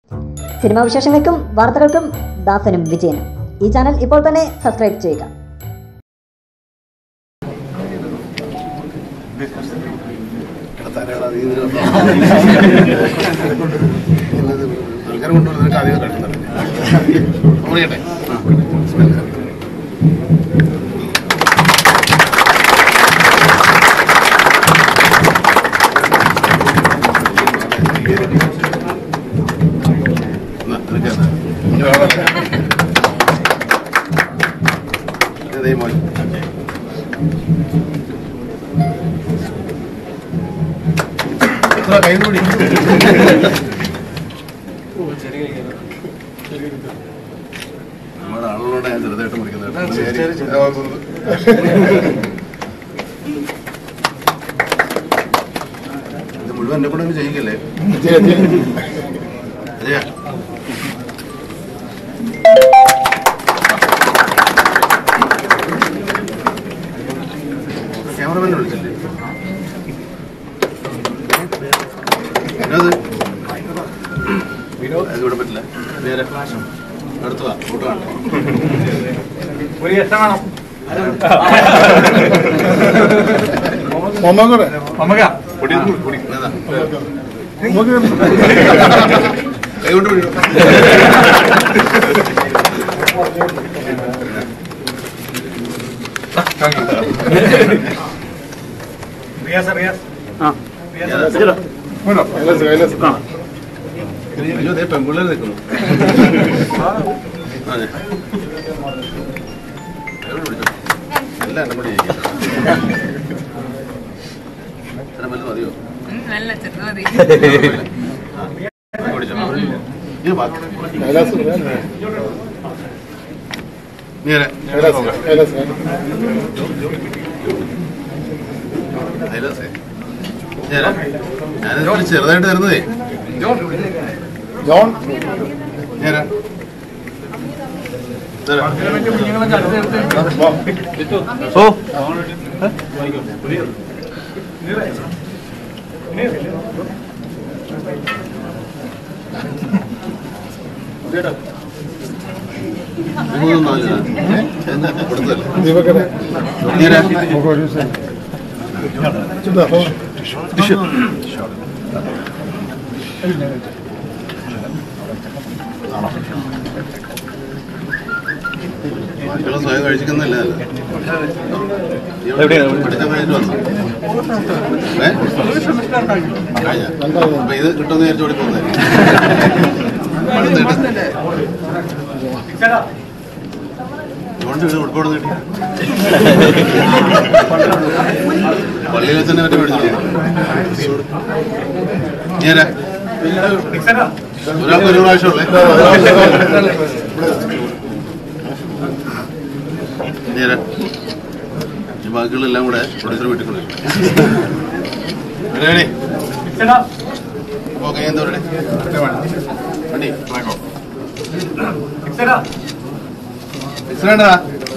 Cinema വിശേഷങ്ങൾക്കും വാർത്തകൾക്കും ദാസനും വിജയനും ഈ ചാനൽ ഇപ്പോൾ തന്നെ സബ്സ്ക്രൈബ് ചെയ്യുക ആൾക്കാരെ കൊണ്ടുവരുന്നതിനൊക്കെ ആദ്യം കണ്ടുന്നത് പറയട്ടെ ഇതേ മോൻ എത്ര കൈ കൂടി നമ്മുടെ ആളുകളോട് ഞാൻ ചെറുതായിട്ട് മുറിക്കുന്നത് കേട്ടോ. ശരി ആ, വന്നു. ഇത് മുഴുവൻ എന്നെ കൂടെ ഒന്ന് ചെയ്യിക്കല്ലേ അജയ ക്യാമറമാനെ വിളിച്ചില്ലേ വിനോദ് അത് ഇവിടെ പറ്റില്ല നേരെ അടുത്ത വാ ഫോട്ടോ കാണട്ടെ ഒരു കഷ്ടം വേണം മമ്മക പൊടി പൊടി എന്നതാ കൈ കൊണ്ട് പിടിക്കും റിയാസ് റിയാസ് അയ്യോ ദേ പെൺപിള്ളേർ നിൽക്കുന്നു അതെ കൈ കൊണ്ട് പിടിച്ചോ. എല്ലാം എന്നെ കൂടി ചെയ്യിക്കാം. ഇത്ര വലുത് മതിയോ നല്ല ചെറുത് മതി ആ. കൈ പിടിച്ചോ. ഇത് ബാക്കി. നേരെ അയലസേ. നേരെ. ഞാനിതുപോലെ ചെറുതായിട്ട് തരുന്നതേ ജോൺ നേരെ. നേരെ. ഇതൊന്നും ആവില്ല. എന്താ കൊടുത്തതല്ലേ? ദീപകരെ നേരെ. കുട്ടികളെ സ്വയം കഴിച്ചിക്കുന്നല്ല പഠിച്ചാൽ കഴിഞ്ഞിട്ട് വന്നു ഏ കഴിഞ്ഞ അപ്പൊ ഇത് കിട്ടുമെന്ന് വിചാരിച്ചു ഓടി പോകുന്നത് അതുകൊണ്ട് ഇത് ഉൾപ്പെടുന്ന കിട്ടി പള്ളിയിൽ വെച്ച് തന്നെ മറ്റേ മേടിച്ചു നേരെ ഒരാൾക്ക് ഒരു പ്രാവശ്യമുള്ളേ നേരെ ഈ ബാക്കികളെല്ലാം കൂടെ പ്രൊഡ്യൂസർ വീട്ടിൽ കൊണ്ടുവരും റെഡി ഓക്കെ എന്താ പറയണേ വണ്ടി ഫിക്സ് വേണ്ടതാ